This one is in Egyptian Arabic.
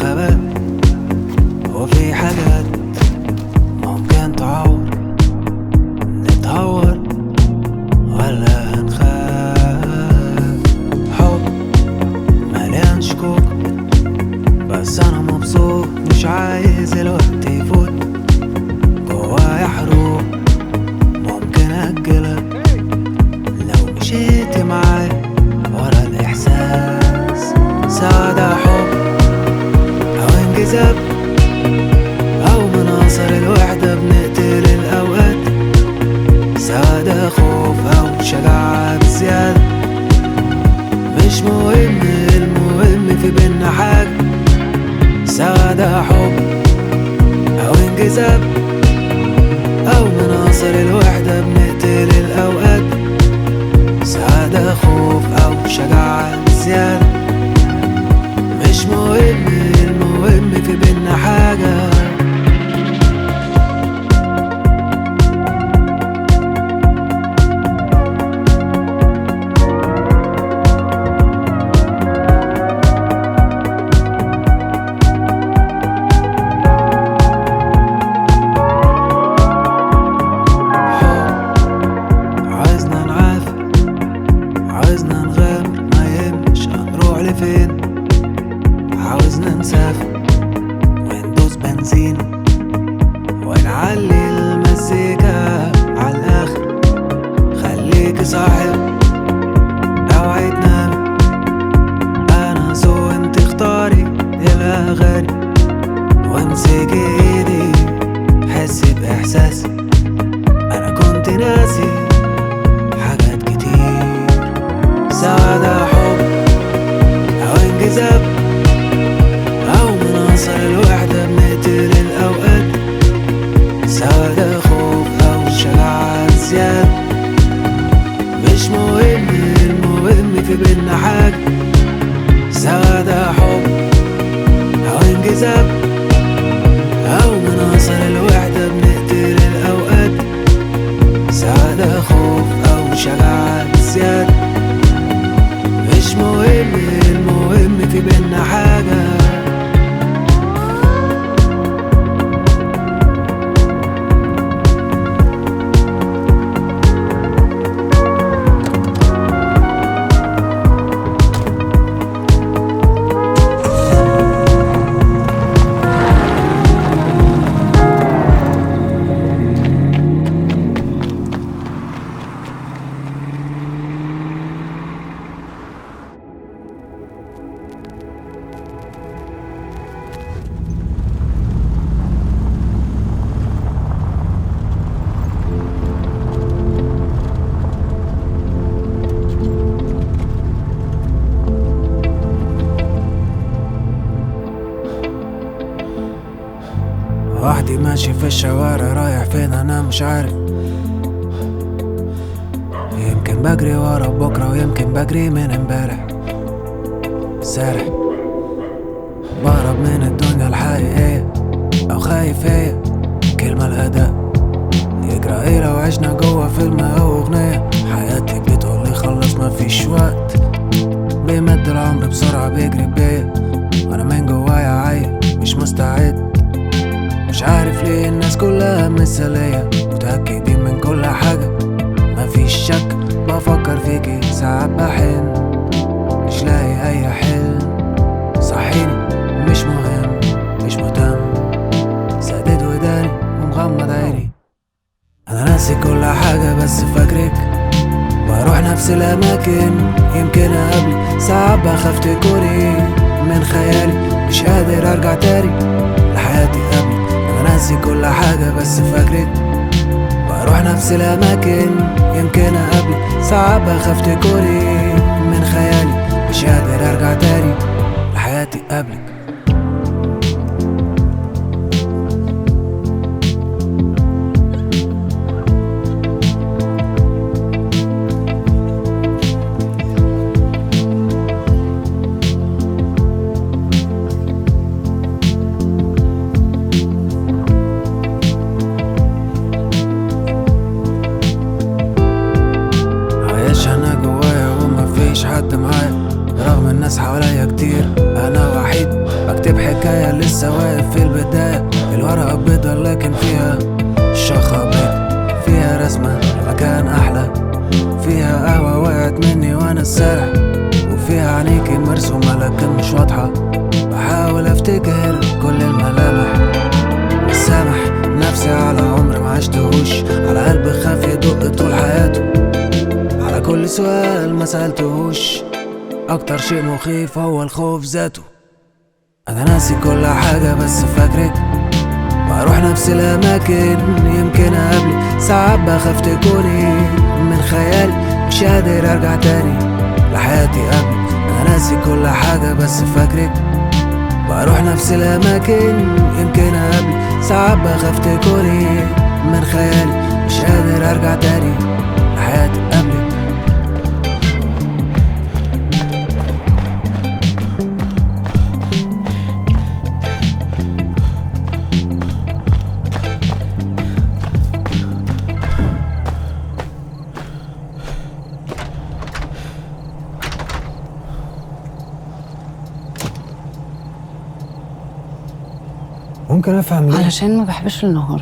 غباء وفي حاجات ممكن تعور نتهور ولا هنخاف حب مليان شكوك بس انا مبسوط مش عايز الوقت يفوت جوايا حروب ممكن اجلها لو مشيت معايا ورا الاحساس سعادة حب او انجذاب او مناصر الوحدة بنقتل الاوقات سعادة خوف او شجاعة بزيادة مش مهم المهم في بينا حاجة سعادة حب أو انجذاب أو مناصر الوحدة بنقتل الأوقات سعادة خوف أو شجاعة زيادة مش مهم المهم في بينا حاجة عايزنا نعافر عايزنا نغامر ما يهمش هنروح لفين عاوزنا نسافر وندوس بنزين ونعلي المزيكا على الاخر خليك صاحب اوعي تنام انا سو انت اختاري الاغاني وامسكي ايدي حسي باحساسي انا كنت ناسي حاجات كتير سعادة حب أو انجذاب أو مناصر الوحدة بنقتل الأوقات سعادة خوف أو شجاعة زيادة مش مهم المهم في بينا حاجة سعادة حب أو انجذاب أو مناصر الوحدة بنقتل الأوقات سعادة خوف أو شجاعة زيادة مش مهم المهم في بينا حاجة وحدي ماشي في الشوارع رايح فين انا مش عارف يمكن بجري ورا بكرة ويمكن بجري من امبارح سارح بهرب من الدنيا الحقيقية أو خايف هي كلمة الأداء يجرى ايه لو عشنا جوا فيلم أو أغنية حياتي بتقولي خلص مفيش وقت بيمد العمر بسرعة بيجري بيا وأنا من جوايا عايق مش مستعد مش عارف ليه الناس كلها مثالية متأكدين من كل حاجة مفيش شك بفكر فيكي ساعات بحن مش لاقي أي حل صحيني مش مهم مش مهتم سدد وداني ومغمض عيني أنا ناسي كل حاجة بس فاكرك بروح نفس الأماكن يمكن أقابلك ساعات بخاف تكوني من خيالي مش قادر أرجع تاني لحياتي قبلك أنا ناسي كل حاجة بس فاكرك بروح نفس الأماكن يمكن أقابلك ساعات بخاف تكوني من خيالي مش قادر أرجع تاني لحياتي قبلك عايش انا جوايا ومفيش حد معايا رغم الناس حواليا كتير انا وحيد الحكاية لسه واقف في البداية الورقة بيضة لكن فيها الشخة بيضة فيها رسمة مكان أحلى فيها قهوة وقعت مني وأنا السارح وفيها عينيكي مرسومة لكن مش واضحة بحاول أفتكر كل الملامح مش سامح نفسي على عمر ما عشتهوش على قلب خاف يدق طول حياته على كل سؤال ما سألتهوش أكتر شيء مخيف هو الخوف ذاته أنا ناسي كل حاجة بس فاكرك بروح نفس الأماكن يمكن أقابلك ساعات بخاف تكوني من خيالي مش قادر أرجع تاني لحياتي قبلك أنا ناسي كل حاجة بس فاكرك بروح نفس الأماكن يمكن أقابلك ساعات بخاف تكوني من خيالي مش قادر أرجع تاني لحياتي قبلك ممكن افهم ليه علشان ما بحبش النهار